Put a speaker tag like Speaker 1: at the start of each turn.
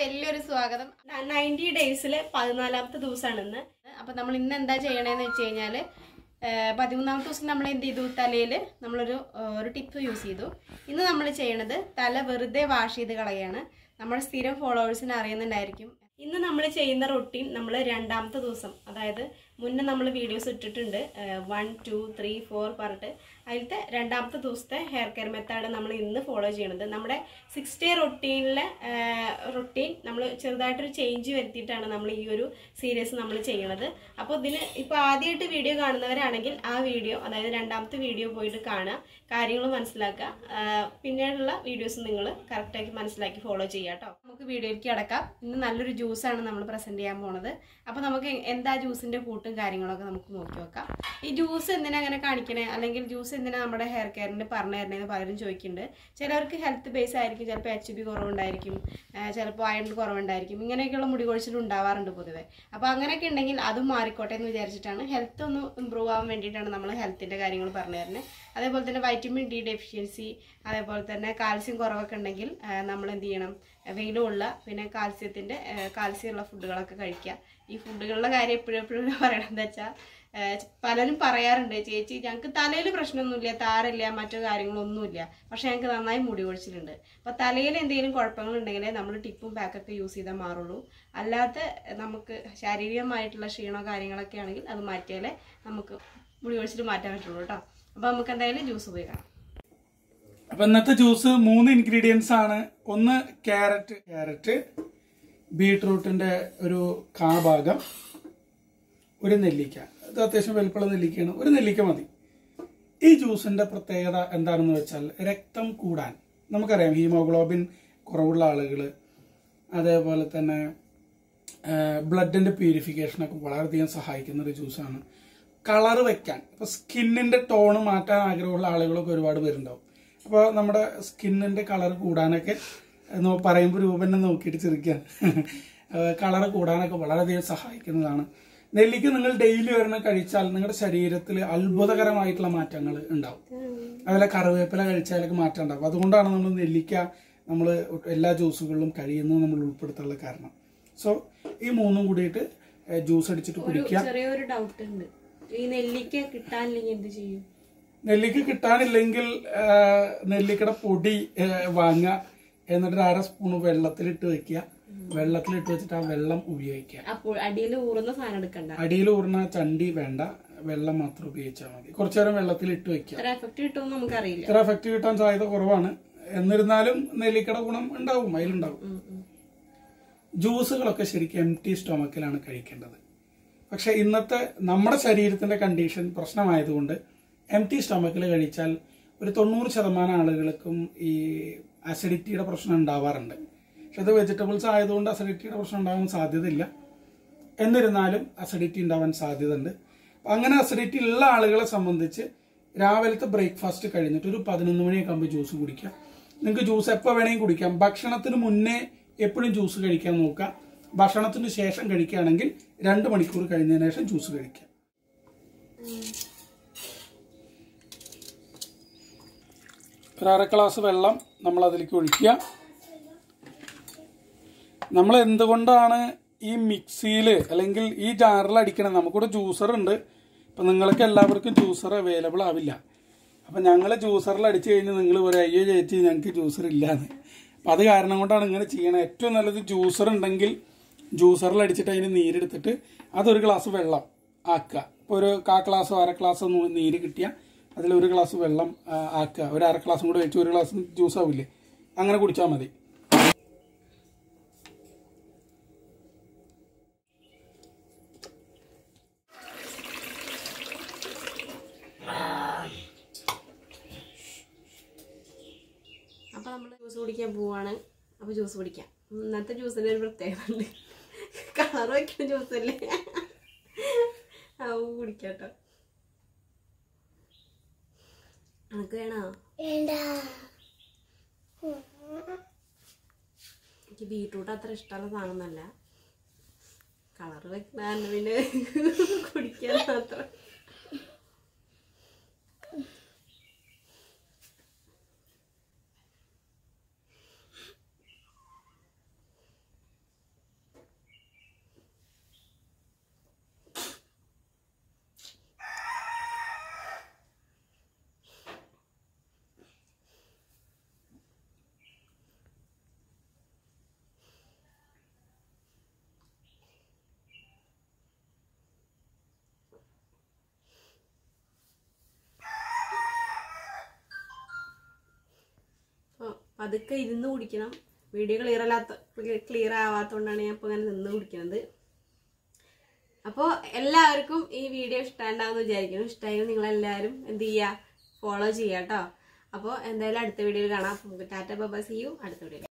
Speaker 1: വലിയൊരു സ്വാഗതം നയൻറ്റി ഡേയ്സിലെ പതിനാലാമത്തെ ദിവസമാണ് ഇന്ന് അപ്പൊ നമ്മൾ ഇന്ന് എന്താ ചെയ്യണേന്ന് വെച്ച് കഴിഞ്ഞാല് ഏഹ്, പതിമൂന്നാമത്തെ ദിവസം നമ്മൾ എന്ത് ചെയ്തു തലയിൽ നമ്മളൊരു ഏഹ്, ഒരു ടിപ്പ് യൂസ് ചെയ്തു ഇന്ന് നമ്മൾ ചെയ്യണത് തല വെറുതെ വാഷ് ചെയ്ത് കളയാണ് നമ്മുടെ സ്ഥിരം ഫോളോവേഴ്സിന് അറിയുന്നുണ്ടായിരിക്കും ഇന്ന് നമ്മൾ ചെയ്യുന്ന റൊട്ടീൻ നമ്മൾ രണ്ടാമത്തെ ദിവസം അതായത് മുന്നേ നമ്മൾ വീഡിയോസ് ഇട്ടിട്ടുണ്ട് വൺ ടു ത്രീ ഫോർ പറഞ്ഞിട്ട് അതിലത്തെ രണ്ടാമത്തെ ദിവസത്തെ ഹെയർ കെയർ മെത്തേഡ് നമ്മൾ ഇന്ന് ഫോളോ ചെയ്യണത് നമ്മുടെ സിക്സ് ഡേ റൊട്ടീനിലെ റൊട്ടീൻ നമ്മൾ ചെറുതായിട്ടൊരു ചേഞ്ച് വരുത്തിയിട്ടാണ് നമ്മൾ ഈ ഒരു സീരീസ് നമ്മൾ ചെയ്യണത് അപ്പോൾ ഇതിന് ഇപ്പോൾ ആദ്യമായിട്ട് വീഡിയോ കാണുന്നവരാണെങ്കിൽ ആ വീഡിയോ അതായത് രണ്ടാമത്തെ വീഡിയോ പോയിട്ട് കാണുക കാര്യങ്ങൾ മനസ്സിലാക്കുക ആ, പിന്നീടുള്ള വീഡിയോസ് നിങ്ങൾ കറക്റ്റാക്കി മനസ്സിലാക്കി ഫോളോ ചെയ്യുക കേട്ടോ നമുക്ക് വീഡിയോയിലേക്ക് അടക്കാം ഇന്ന് നല്ലൊരു ജ്യൂസാണ് നമ്മൾ പ്രസൻറ്റ് ചെയ്യാൻ പോണത് അപ്പോൾ നമുക്ക് എന്താ ജ്യൂസിൻ്റെ കൂട്ടും കാര്യങ്ങളൊക്കെ നമുക്ക് നോക്കി നോക്കാം ഈ ജ്യൂസ് എന്തിനാ അങ്ങനെ കാണിക്കണേ അല്ലെങ്കിൽ ജ്യൂസ് എന്തിനാ നമ്മുടെ ഹെയർ കെയറിന് പറഞ്ഞു തരണേന്ന് പലരും ചോദിക്കുന്നുണ്ട് ചിലർക്ക് ഹെൽത്ത് ബേസ് ആയിരിക്കും ചിലപ്പോൾ എച്ച് ബി കുറവുണ്ടായിരിക്കും ആ, ചിലപ്പോൾ അയൺ കുറവുണ്ടായിരിക്കും ഇങ്ങനെയൊക്കെയുള്ള മുടി കൊഴിച്ചിൽ ഉണ്ടാവാറുണ്ട് പൊതുവെ അപ്പോൾ അങ്ങനെയൊക്കെ ഉണ്ടെങ്കിൽ അതും മാറിക്കോട്ടെ എന്ന് വിചാരിച്ചിട്ടാണ് ഹെൽത്ത് ഒന്ന് ഇമ്പ്രൂവ് ആവാൻ വേണ്ടിയിട്ടാണ് നമ്മൾ ഹെൽത്തിൻ്റെ കാര്യങ്ങൾ പറഞ്ഞു തരുന്നത് അതേപോലെ തന്നെ വൈറ്റമിൻ ഡി ഡെഫിഷ്യൻസി അതേപോലെ തന്നെ കാൽസ്യം കുറവൊക്കെ ഉണ്ടെങ്കിൽ നമ്മൾ എന്ത് ചെയ്യണം വെയിലുള്ള പിന്നെ കാൽസ്യത്തിൻ്റെ കാൽസ്യം ഉള്ള ഫുഡുകളൊക്കെ കഴിക്കുക ഈ ഫുഡുകളുടെ കാര്യം എപ്പോഴും എപ്പോഴും പറയണം എന്താ വെച്ചാൽ പലരും പറയാറുണ്ട് ചേച്ചി ഞങ്ങൾക്ക് തലയിൽ പ്രശ്നമൊന്നുമില്ല താരമില്ല മറ്റു കാര്യങ്ങളൊന്നുമില്ല പക്ഷെ ഞങ്ങൾക്ക് നന്നായി മുടി കൊഴിച്ചിലുണ്ട് അപ്പോൾ തലയിൽ എന്തെങ്കിലും കുഴപ്പങ്ങൾ ഉണ്ടെങ്കിലേ നമ്മൾ ടിപ്പും പാക്കൊക്കെ യൂസ് ചെയ്താൽ മാറുള്ളൂ അല്ലാത്ത നമുക്ക് ശാരീരികമായിട്ടുള്ള ക്ഷീണോ കാര്യങ്ങളൊക്കെ ആണെങ്കിൽ അത് മാറ്റിയാലേ നമുക്ക് മുടി കൊഴിച്ചിൽ മാറ്റാൻ പറ്റുള്ളൂ കേട്ടോ അപ്പോൾ നമുക്ക് എന്തായാലും ജ്യൂസ് ഉപയോഗിക്കാം
Speaker 2: അപ്പൊ ഇന്നത്തെ ജ്യൂസ് മൂന്ന് ഇൻഗ്രീഡിയൻസ് ആണ് ഒന്ന് ക്യാരറ്റ് ക്യാരറ്റ് ബീട്രൂട്ടിന്റെ ഒരു കാ ഭാഗം ഒരു നെല്ലിക്ക ഇത് അത്യാവശ്യം വലുപ്പമുള്ള നെല്ലിക്കയാണ് ഒരു നെല്ലിക്ക മതി ഈ ജ്യൂസിന്റെ പ്രത്യേകത എന്താണെന്ന് വെച്ചാൽ രക്തം കൂടാൻ നമുക്കറിയാം ഹീമോഗ്ലോബിൻ കുറവുള്ള ആളുകൾ അതേപോലെ തന്നെ ബ്ലഡിന്റെ പ്യൂരിഫിക്കേഷനൊക്കെ വളരെയധികം സഹായിക്കുന്ന ഒരു ജ്യൂസാണ് കളർ വെക്കാൻ ഇപ്പൊ സ്കിന്നിന്റെ ടോണ് മാറ്റാൻ ആഗ്രഹമുള്ള ആളുകളൊക്കെ ഒരുപാട് പേരുണ്ടാവും അപ്പോൾ നമ്മുടെ സ്കിന്നിന്റെ കളർ കൂടാനൊക്കെ നോ- പറയുമ്പോൾ രൂപനെ നോക്കിയിട്ട് ചിരിക്കാൻ കളർ കൂടാനൊക്കെ വളരെയധികം സഹായിക്കുന്നതാണ് നെല്ലിക്ക നിങ്ങൾ ഡെയിലി ഒരെണ്ണം കഴിച്ചാൽ നിങ്ങളുടെ ശരീരത്തിൽ അത്ഭുതകരമായിട്ടുള്ള മാറ്റങ്ങൾ ഉണ്ടാവും അതുപോലെ കറിവേപ്പില കഴിച്ചാലൊക്കെ മാറ്റം ഉണ്ടാവും അതുകൊണ്ടാണ് നമ്മൾ നെല്ലിക്ക നമ്മൾ എല്ലാ ജ്യൂസുകളിലും കഴിയുന്നത് നമ്മൾ ഉൾപ്പെടുത്താനുള്ള കാരണം സോ ഈ മൂന്നും കൂടിയിട്ട് ജ്യൂസ് അടിച്ചിട്ട് കുടിക്കുക
Speaker 1: ചെറിയൊരു ഡൗട്ട് ഉണ്ട് ഈ നെല്ലിക്ക കിട്ടാനില്ലെങ്കിൽ എന്ത് ചെയ്യും
Speaker 2: നെല്ലിക്ക കിട്ടാനില്ലെങ്കിൽ ആ, നെല്ലിക്കയുടെ പൊടി ആ, വാങ്ങുക എന്നിട്ട് ഒരു അര സ്പൂണ് വെള്ളത്തിലിട്ട് വെക്കുക വെള്ളത്തിലിട്ട് വെച്ചിട്ട് ആ വെള്ളം ഉപയോഗിക്കുക
Speaker 1: അപ്പോൾ അടിയിൽ ഊറുന്ന സാധനം എടുക്കണ്ട
Speaker 2: അടിയിൽ ഊർന്ന ചണ്ടി വേണ്ട വെള്ളം മാത്രം ഉപയോഗിച്ചാൽ മതി കുറച്ചു നേരം വെള്ളത്തിൽ ഇട്ട് വെക്കുക
Speaker 1: ഇത്ര എഫക്റ്റ് കിട്ടുമെന്ന് നമുക്കറിയില്ല
Speaker 2: ഇത്ര എഫക്റ്റ് കിട്ടാൻ സാധ്യത കുറവാണ് എന്നിരുന്നാലും നെല്ലിക്കയുടെ ഗുണം ഉണ്ടാവും അതിലുണ്ടാവും
Speaker 1: ഉം, ഉം.
Speaker 2: ജ്യൂസുകളൊക്കെ ശരിക്കും എം ടി സ്റ്റൊമക്കിലാണ് കഴിക്കേണ്ടത് പക്ഷെ ഇന്നത്തെ നമ്മുടെ ശരീരത്തിന്റെ കണ്ടീഷൻ പ്രശ്നമായതുകൊണ്ട് എം ടി സ്റ്റൊമക്കിൽ കഴിച്ചാൽ ഒരു തൊണ്ണൂറ് ശതമാനം ആളുകൾക്കും ഈ അസിഡിറ്റിയുടെ പ്രശ്നം ഉണ്ടാവാറുണ്ട് പക്ഷെ ഇത് വെജിറ്റബിൾസ് ആയതുകൊണ്ട് അസിഡിറ്റിയുടെ പ്രശ്നം ഉണ്ടാവാൻ സാധ്യതയില്ല എന്നിരുന്നാലും അസിഡിറ്റി ഉണ്ടാവാൻ സാധ്യതയുണ്ട് അപ്പൊ അങ്ങനെ അസിഡിറ്റി ഉള്ള ആളുകളെ സംബന്ധിച്ച് രാവിലത്തെ ബ്രേക്ക്ഫാസ്റ്റ് കഴിഞ്ഞിട്ട് ഒരു പതിനൊന്ന് മണിയൊക്കെ ആകുമ്പോൾ ജ്യൂസ് കുടിക്കാം നിങ്ങൾക്ക് ജ്യൂസ് എപ്പോൾ വേണമെങ്കിൽ കുടിക്കാം ഭക്ഷണത്തിന് മുന്നേ എപ്പോഴും ജ്യൂസ് കഴിക്കാൻ നോക്കുക ഭക്ഷണത്തിന് ശേഷം കഴിക്കുകയാണെങ്കിൽ രണ്ട് മണിക്കൂർ കഴിഞ്ഞതിന് ശേഷം ജ്യൂസ് കഴിക്കാം ഒരു അര ഗ്ലാസ് വെള്ളം നമ്മൾ അതിലേക്ക് ഒഴിക്കുക നമ്മൾ എന്തുകൊണ്ടാണ് ഈ മിക്സിയിൽ അല്ലെങ്കിൽ ഈ ജാറിൽ അടിക്കണം നമുക്കിവിടെ ജ്യൂസർ ഉണ്ട് അപ്പം നിങ്ങൾക്ക് എല്ലാവർക്കും ജ്യൂസർ അവൈലബിൾ ആവില്ല അപ്പം ഞങ്ങൾ ജ്യൂസറിൽ അടിച്ചു കഴിഞ്ഞാൽ നിങ്ങൾ പറയും അയ്യോ ചേച്ചി ഞങ്ങൾക്ക് ജ്യൂസർ ഇല്ലാന്ന് അപ്പം അത് കാരണം കൊണ്ടാണ് ഇങ്ങനെ ചെയ്യണത് ഏറ്റവും നല്ലത് ജ്യൂസർ ഉണ്ടെങ്കിൽ ജ്യൂസറിൽ അടിച്ചിട്ട് അതിന് നീരെടുത്തിട്ട് അതൊരു ഗ്ലാസ് വെള്ളം ആക്കുക ഇപ്പോൾ ഒരു കാ ഗ്ലാസ്സോ അര ഗ്ലാസ്സോ നീര് കിട്ടിയാൽ അതിൽ ഒരു ഗ്ലാസ് വെള്ളം ആ, ആക്കുക ഒരു അര ഗ്ലാസും കൂടെ വെച്ച് ഒരു ഗ്ലാസ് ജ്യൂസ് ആവില്ലേ അങ്ങനെ കുടിച്ചാൽ മതി
Speaker 1: അപ്പൊ നമ്മൾ ജ്യൂസ് കുടിക്കാൻ പോവാണ് അപ്പൊ ജ്യൂസ് കുടിക്കാം ഇന്നത്തെ ജ്യൂസിന് ഒരു പ്രത്യേകത ഉണ്ട് കളർ വയ്ക്കുന്ന ജ്യൂസ് അല്ലേ ആ കുടിക്കാട്ടോ അനക്ക് വേണോ എനിക്ക് ബീട്രൂട്ട് അത്ര ഇഷ്ടമുള്ള സാധനമൊന്നല്ല കളർ വെക്കുന്ന കാരണം പിന്നെ കുടിക്കാൻ മാത്രം പതുക്കെ ഇരുന്ന് കുടിക്കണം വീഡിയോ ക്ലിയർ അല്ലാത്ത ക്ലിയർ ആവാത്തതുകൊണ്ടാണ് ഞാൻ ഇപ്പോൾ ഇങ്ങനെ നിന്ന് കുടിക്കുന്നത് അപ്പോൾ എല്ലാവർക്കും ഈ വീഡിയോ ഇഷ്ടമുണ്ടാവുമെന്ന് വിചാരിക്കുന്നു ഇഷ്ടമായെങ്കിൽ നിങ്ങളെല്ലാവരും എന്ത് ചെയ്യുക ഫോളോ ചെയ്യുക കേട്ടോ അപ്പോൾ എന്തായാലും അടുത്ത വീഡിയോയിൽ കാണാം നമുക്ക് ടാറ്റ ബബ സി യു അടുത്ത വീഡിയോ